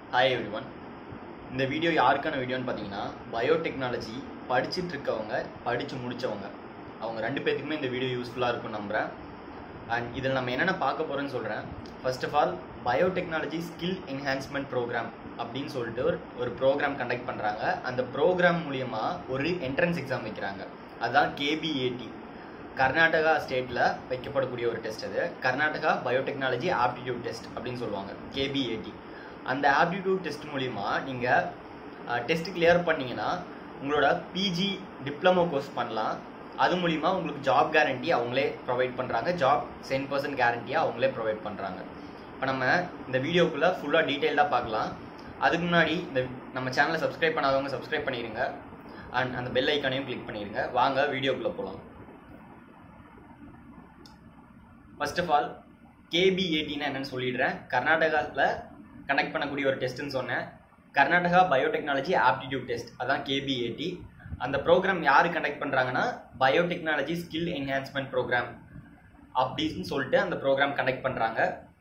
hi everyone இந்த video யாருக்கான வீடியோன்னு பார்த்தீங்கன்னா பயோடெக்னாலஜி படிச்சுட்டு இருக்கவங்க படித்து முடித்தவங்க அவங்க ரெண்டு பேர்த்துக்குமே இந்த வீடியோ யூஸ்ஃபுல்லாக இருக்கும்னு நம்புகிறேன் அண்ட் இதில் நம்ம என்னென்ன பார்க்க போகிறோன்னு சொல்கிறேன் first of all biotechnology skill enhancement programme அப்படின்னு சொல்லிட்டு ஒரு ஒரு ப்ரோக்ராம் கண்டக்ட் பண்ணுறாங்க அந்த ப்ரோக்ராம் மூலியமா ஒரு என்ட்ரன்ஸ் எக்ஸாம் வைக்கிறாங்க அதுதான் கேபிஏடி கர்நாடகா ஸ்டேட்டில் வைக்கப்படக்கூடிய ஒரு டெஸ்ட் அது கர்நாடகா பயோடெக்னாலஜி ஆப்டிடியூட் டெஸ்ட் அப்படின்னு சொல்லுவாங்க கேபிஏடி அந்த ஆப்டிடியூட் டெஸ்ட் மூலிமா நீங்கள் டெஸ்ட் கிளியர் பண்ணீங்கன்னா உங்களோட பிஜி டிப்ளமோ கோர்ஸ் பண்ணலாம் அது மூலிமா உங்களுக்கு ஜாப் கேரண்டி அவங்களே ப்ரொவைட் பண்ணுறாங்க ஜாப் சென் பர்சன்ட் கேரண்டியாக அவங்களே ப்ரொவைட் பண்ணுறாங்க இப்போ நம்ம இந்த வீடியோக்குள்ளே ஃபுல்லாக டீட்டெயிலாக பார்க்கலாம் அதுக்கு முன்னாடி இந்த நம்ம சேனலை சப்ஸ்கிரைப் பண்ணாதவங்க சப்ஸ்கிரைப் பண்ணிடுங்க அண்ட் அந்த பெல் ஐக்கானையும் கிளிக் பண்ணிடுங்க வாங்க வீடியோக்குள்ளே போகலாம் ஃபர்ஸ்ட் ஆஃப் ஆல் கேபிஏடின்னு என்னன்னு சொல்லிடுறேன் கர்நாடகாவில் கனெக்ட் பண்ணக்கூடிய ஒரு டெஸ்ட்டுன்னு சொன்னேன் கர்நாடகா பயோடெக்னாலஜி ஆப்டிடியூட் டெஸ்ட் அதான் கேபிஏடி அந்த ப்ரோக்ராம் யார் கண்டக்ட் பண்ணுறாங்கன்னா பயோடெக்னாலஜி ஸ்கில் என்ஹான்ஸ்மெண்ட் ப்ரோக்ராம் அப்படின்னு சொல்லிட்டு அந்த ப்ரோக்ராம் கண்டக்ட் பண்ணுறாங்க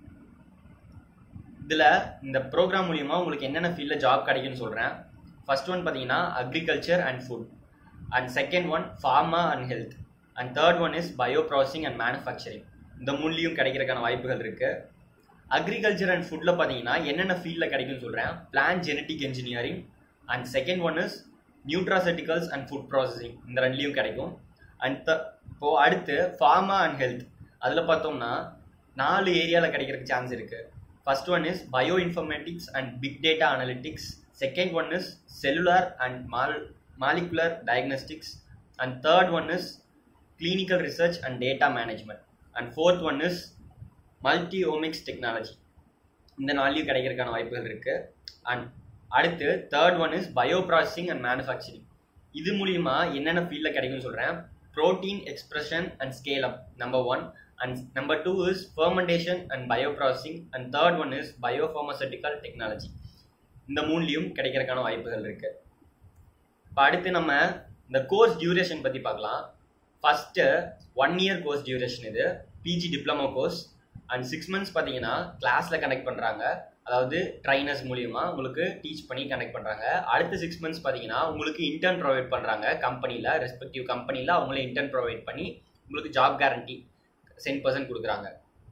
இதில் இந்த ப்ரோக்ராம் மூலியமாக உங்களுக்கு என்னென்ன ஃபீல்டில் ஜாப் கிடைக்குன்னு சொல்கிறேன் ஃபர்ஸ்ட் ஒன் பார்த்தீங்கன்னா agriculture and food and second one pharma and health and third one is bioprocessing and manufacturing இந்த மூணுலையும் கிடைக்கிறதுக்கான வாய்ப்புகள் இருக்குது அக்ரிகல்ச்சர் அண்ட் ஃபுட்டில் பார்த்தீங்கன்னா என்னென்ன ஃபீல்டில் கிடைக்கும்னு சொல்கிறேன் plant genetic engineering and second one is nutraceuticals and food processing இந்த ரெண்டுலேயும் கிடைக்கும் அண்ட் த இப்போது அடுத்து ஃபார்மா அண்ட் ஹெல்த் அதில் பார்த்தோம்னா நாலு ஏரியாவில் கிடைக்கிறதுக்கு சான்ஸ் இருக்குது first one is bioinformatics and big data analytics second one is cellular and மால் molecular diagnostics and third one is clinical research and data management and fourth one is multi omics technology இந்த நாளையும் கிடைக்கிறதுக்கான வாய்ப்புகள் இருக்குது and அடுத்து third one is bioprocessing and manufacturing இது மூலியமா என்னென்ன ஃபீல்டில் கிடைக்கும்னு சொல்கிறேன் protein expression and scale up number one and number two is fermentation and bio bioprocessing and third one is biopharmaceutical technology இந்த மூணுலேயும் கிடைக்கிறதுக்கான வாய்ப்புகள் இருக்குது இப்போ அடுத்து நம்ம இந்த கோர்ஸ் டியூரேஷன் பற்றி பார்க்கலாம் first one year course duration இது PG diploma course and six months பார்த்தீங்கன்னா கிளாஸில் கனெக்ட் பண்ணுறாங்க அதாவது ட்ரைனர்ஸ் மூலியமா உங்களுக்கு டீச் பண்ணி கனெக்ட் பண்ணுறாங்க அடுத்த சிக்ஸ் மந்த்ஸ் பார்த்தீங்கன்னா உங்களுக்கு இன்டர்ன் ப்ரொவைட் பண்ணுறாங்க கம்பெனியில் ரெஸ்பெக்டிவ் கம்பெனியில் அவங்களே இன்டர்ன் ப்ரொவைட் பண்ணி உங்களுக்கு ஜாப் கேரண்டி சென் பர்சன்ட் கொடுக்குறாங்க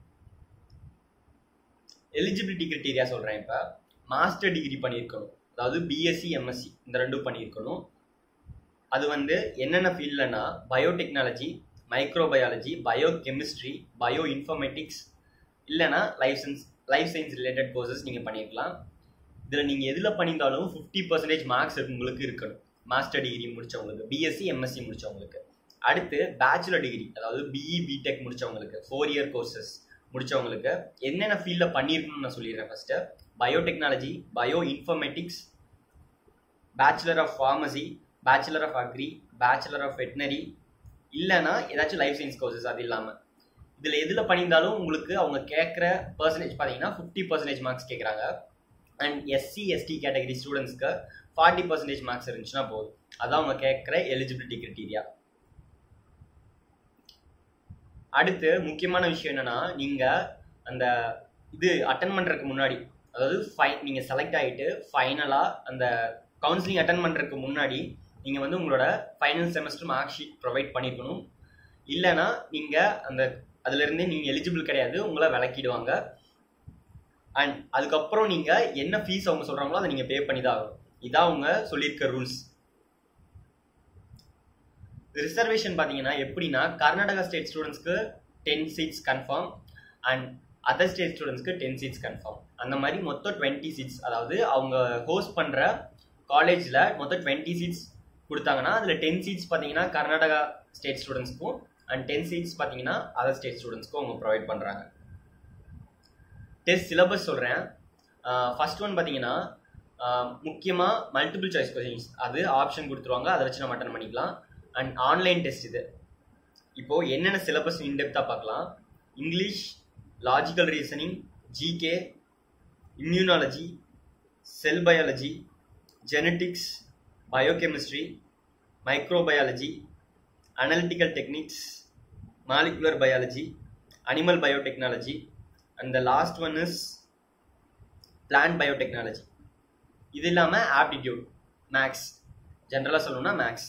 எலிஜிபிலிட்டி கிரிட்டீரியா சொல்கிறேன் இப்போ மாஸ்டர் டிகிரி பண்ணியிருக்கணும் அதாவது பிஎஸ்சி எம்எஸ்சி இந்த ரெண்டும் பண்ணியிருக்கணும் அது வந்து என்னென்ன ஃபீல்ட்லனா biotechnology microbiology biochemistry bioinformatics இல்லைனா life science life science related courses நீங்கள் பண்ணியிருக்கலாம் இதில் நீங்கள் எதில் பண்ணியிருந்தாலும் ஃபிஃப்டி பர்சன்டேஜ் மார்க்ஸ் உங்களுக்கு இருக்கணும் மாஸ்டர் டிகிரி முடித்தவங்களுக்கு பிஎஸ்சி எம்எஸ்சி முடித்தவங்களுக்கு அடுத்து பேச்சுலர் டிகிரி அதாவது பிஇ பிடெக் முடித்தவங்களுக்கு ஃபோர் இயர் கோர்சஸ் முடித்தவங்களுக்கு என்னென்ன ஃபீல்டில் பண்ணியிருக்கணும்னு நான் சொல்லிடுறேன் first biotechnology bioinformatics bachelor of pharmacy bachelor of agri bachelor of veterinary இல்லைனா ஏதாச்சும் லைஃப் சயின்ஸ் கோர்சஸ் அது இல்லாமல் இதில் எதில் பண்ணியிருந்தாலும் உங்களுக்கு அவங்க கேட்குற பர்சன்டேஜ் பார்த்தீங்கன்னா ஃபிஃப்டி பர்சன்டேஜ் மார்க்ஸ் கேட்குறாங்க அண்ட் எஸ்சி எஸ்டி கேட்டகரி ஸ்டூடெண்ட்ஸ்க்கு ஃபார்ட்டி பர்சன்டேஜ் மார்க்ஸ் இருந்துச்சுன்னா போதும் அதான் அவங்க கேட்குற எலிஜிபிலிட்டி கிரிட்டீரியா அடுத்து முக்கியமான விஷயம் என்னன்னா நீங்கள் அந்த இது அட்டன் பண்ணுறதுக்கு முன்னாடி அதாவது ஃபை நீங்கள் செலக்ட் ஆகிட்டு ஃபைனலாக அந்த கவுன்சிலிங் அட்டன் பண்ணுறதுக்கு முன்னாடி நீங்கள் வந்து உங்களோட final semester mark sheet provide பண்ணியிருக்கணும் இல்லைனா நீங்கள் அந்த அதுலேருந்தே நீங்கள் எலிஜிபிள் கிடையாது உங்களை விளக்கிடுவாங்க அண்ட் அதுக்கப்புறம் நீங்கள் என்ன ஃபீஸ் அவங்க சொல்கிறாங்களோ அதை நீங்கள் பே பண்ணி தான் ஆகணும் இதான் அவங்க சொல்லியிருக்க ரூல்ஸ் ரிசர்வேஷன் பார்த்தீங்கன்னா எப்படின்னா கர்நாடகா ஸ்டேட் ஸ்டூடெண்ட்ஸ்க்கு ten seats confirm and other state ஸ்டூடெண்ட்ஸ்க்கு டென் சீட்ஸ் கன்ஃபார்ம் அந்த மாதிரி மொத்தம் டுவெண்ட்டி சீட்ஸ் அதாவது அவங்க ஹோஸ்ட் பண்ணுற காலேஜில் மொத்தம் டுவெண்ட்டி சீட்ஸ் கொடுத்தாங்கன்னா அதில் டென் சீட்ஸ் பார்த்தீங்கன்னா கர்நாடகா ஸ்டேட் ஸ்டூடெண்ட்ஸ்க்கும் அண்ட் டென் சீட்ஸ் பார்த்தீங்கன்னா அதர் ஸ்டேட் ஸ்டூடெண்ட்ஸ்க்கும் அவங்க ப்ரொவைட் பண்ணுறாங்க டெஸ்ட் சிலபஸ் சொல்கிறேன் ஃபர்ஸ்ட் ஒன் பார்த்தீங்கன்னா முக்கியமாக மல்டிபிள் சாய்ஸ் கொஸ்டின்ஸ் அது ஆப்ஷன் கொடுத்துருவாங்க அதை வச்சு நம்ம அட்டன் பண்ணிக்கலாம் அண்ட் ஆன்லைன் டெஸ்ட் இது இப்போது என்னென்ன சிலபஸ் இன்டெப்த்தாக பார்க்கலாம் English logical reasoning GK immunology cell biology genetics biochemistry microbiology analytical techniques molecular biology animal biotechnology and the last one is plant biotechnology இது இல்லாமல் ஆப்டிடியூட் மேக்ஸ் ஜென்ரலாக சொல்லணும்னா மேக்ஸ்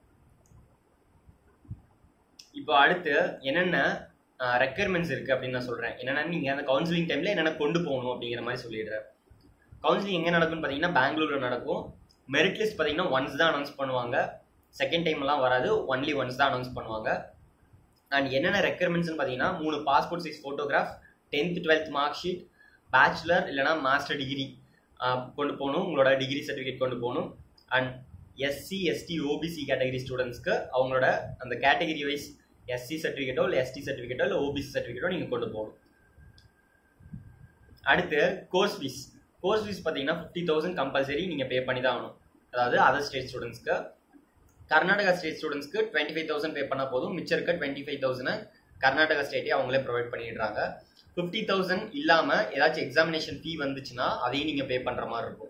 இப்போ அடுத்து என்னென்ன ரெக்குயர்மெண்ட்ஸ் இருக்குது அப்படின்னு நான் சொல்கிறேன் என்னென்னா நீங்கள் அந்த கவுன்சிலிங் டைமில் என்னென்ன கொண்டு போகணும் அப்படிங்கிற மாதிரி சொல்லிடுறேன் கவுன்சிலிங் எங்கே நடக்கும்னு பார்த்தீங்கன்னா பெங்களூரில் நடக்கும் மெரிட் லிஸ்ட் பார்த்தீங்கன்னா ஒன்ஸ் தான் அனௌன்ஸ் பண்ணுவாங்க செகண்ட் டைம்லாம் வராது ஒன்லி ஒன்ஸ் தான் அனௌன்ஸ் பண்ணுவாங்க அண்ட் என்னென்ன ரெக்குயர்மெண்ட்ஸ்னு பார்த்தீங்கன்னா மூணு passport size photograph tenth twelfth mark sheet bachelor இல்லைனா மாஸ்டர் டிகிரி கொண்டு போகணும் உங்களோட டிகிரி சர்டிஃபிகேட் கொண்டு போகணும் and SC ST OBC category ஸ்டூடெண்ட்ஸ்க்கு அவங்களோட அந்த கேட்டகரி வைஸ் எஸ்சி சர்டிஃபிகேட்டோ இல்லை எஸ்டி சர்டிஃபிகேட்டோ இல்லை ஓபிசி சர்டிஃபிகேட்டோ நீங்கள் கொண்டு போகணும் அடுத்து கோர்ஸ் ஃபீஸ் கோர்ஸ் ஃபீஸ் பார்த்தீங்கன்னா ஃபிஃப்டி தௌசண்ட் கம்பல்சரி நீங்கள் பே பண்ணி தான் ஆகணும் அதாவது அதர் ஸ்டேட் ஸ்டூடெண்ட்ஸ்க்கு கர்நாடகா ஸ்டேட் ஸ்டூடெண்ட்ஸ்க்கு டுவெண்ட்டி ஃபைவ் தௌசண்ட் பே பண்ணால் போதும் மிச்சம் இருக்க டுவெண்ட்டி ஃபைவ் தௌசண்ட் கர்நாடகா ஸ்டேட்டே அவங்களே ப்ரொவைட் பண்ணிடுறாங்க ஃபிஃப்டி தௌசண்ட் இல்லாமல் ஏதாச்சும் எக்ஸாமினேஷன் ஃபீ வந்துச்சுன்னா அதையும் நீங்கள் பே பண்ணுற மாதிரி இருக்கும்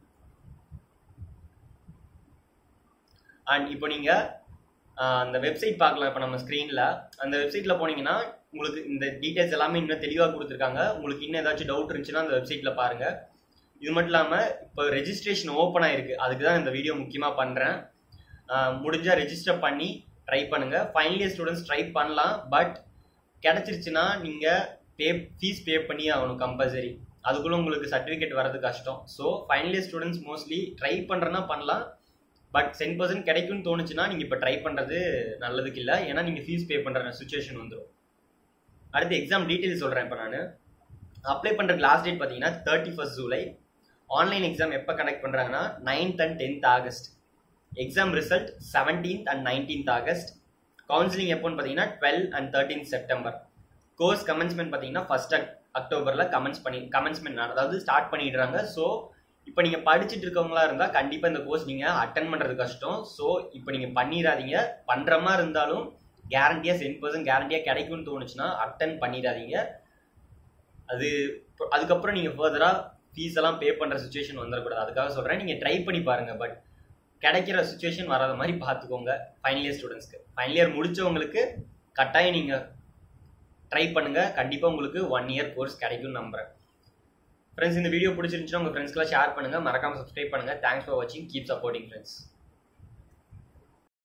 அண்ட் இப்போ நீங்கள் அந்த வெப்சைட் பார்க்கலாம் இப்போ நம்ம ஸ்க்ரீனில் அந்த வெப்சைட்டில் போனீங்கன்னா உங்களுக்கு இந்த டீட்டெயில்ஸ் எல்லாமே இன்னும் தெளிவாக கொடுத்துருக்காங்க உங்களுக்கு இன்னும் ஏதாச்சும் டவுட் இருந்துச்சுன்னா அந்த வெப்சைட்டில் பாருங்கள் இது மட்டும் இல்லாமல் இப்போ ரெஜிஸ்ட்ரேஷன் ஓப்பன் ஆயிருக்கு அதுக்கு தான் இந்த வீடியோ முக்கியமாக பண்ணுறேன் முடிஞ்சால் ரெஜிஸ்டர் பண்ணி ட்ரை பண்ணுங்கள் ஃபைனல் இயர் ஸ்டூடெண்ட்ஸ் ட்ரை பண்ணலாம் பட் கிடச்சிருச்சுன்னா நீங்கள் பே ஃபீஸ் பே பண்ணி ஆகணும் கம்பல்சரி அதுக்குள்ளே உங்களுக்கு சர்டிஃபிகேட் வரது கஷ்டம் so final year students mostly try பண்ணுறேன்னா பண்ணலாம் பட் டென் பர்சன்ட் கிடைக்கும்னு தோணுச்சுன்னா நீங்கள் இப்போ ட்ரை பண்ணுறது நல்லதுக்கு இல்லை ஏன்னா நீங்கள் ஃபீஸ் பே பண்ணுற சுச்சுவேஷன் வந்துடும் அடுத்து எக்ஸாம் டீட்டெயில்ஸ் சொல்கிறேன் இப்போ நான் அப்ளை பண்ணுற லாஸ்ட் டேட் பார்த்தீங்கன்னா thirty first July online exam எப்போ கனெக்ட் பண்ணுறாங்கன்னா ninth and tenth August exam result seventeenth and nineteenth August counselling எப்போன்னு பார்த்தீங்கன்னா twelve and thirteen September course commencement பார்த்தீங்கன்னா ஃபர்ஸ்ட் அக்டோபரில் கமென்ஸ் பண்ணி கமென்ஸ்மெண்ட் அதாவது ஸ்டார்ட் பண்ணிடுறாங்க ஸோ இப்போ நீங்கள் படிச்சுட்டு இருக்கவங்களா இருந்தால் கண்டிப்பாக இந்த கோர்ஸ் நீங்கள் அட்டன் பண்ணுறது கஷ்டம் ஸோ இப்போ நீங்கள் பண்ணிடாதீங்க பண்ணுற மாதிரி இருந்தாலும் கேரண்டியாக டென் பர்சன்ட் கேரண்டியாக கிடைக்கும்னு தோணுச்சுன்னா அட்டன் பண்ணிடாதீங்க அது அதுக்கப்புறம் நீங்கள் ஃபர்தராக ஃபீஸ் எல்லாம் பே பண்ணுற சுச்சுவேஷன் வந்துடக்கூடாது அதுக்காக சொல்கிறேன் நீங்கள் ட்ரை பண்ணி பாருங்கள் பட் கிடைக்கிற சுச்சுவேஷன் வராத மாதிரி பார்த்துக்கோங்க ஃபைனல் இயர் ஸ்டூடெண்ட்ஸ்க்கு ஃபைனல் இயர் முடித்தவங்களுக்கு கட்டாயம் நீங்கள் ட்ரை பண்ணுங்கள் கண்டிப்பாக உங்களுக்கு ஒன் இயர் கோர்ஸ் கிடைக்கும்னு நம்புகிறேன் ஃப்ரெண்ட்ஸ் இந்த வீடியோ பிடிச்சிருந்துச்சுன்னா உங்கள் ஃப்ரெண்ட்ஸ்க்குலாம் ஷேர் பண்ணுங்கள் மறக்காமல் சப்ஸ்கிரைப் பண்ணுங்கள் தேங்க்ஸ் ஃபார் வாட்சிங் கீப் சப்போர்ட்டிங் ஃப்ரெண்ட்ஸ்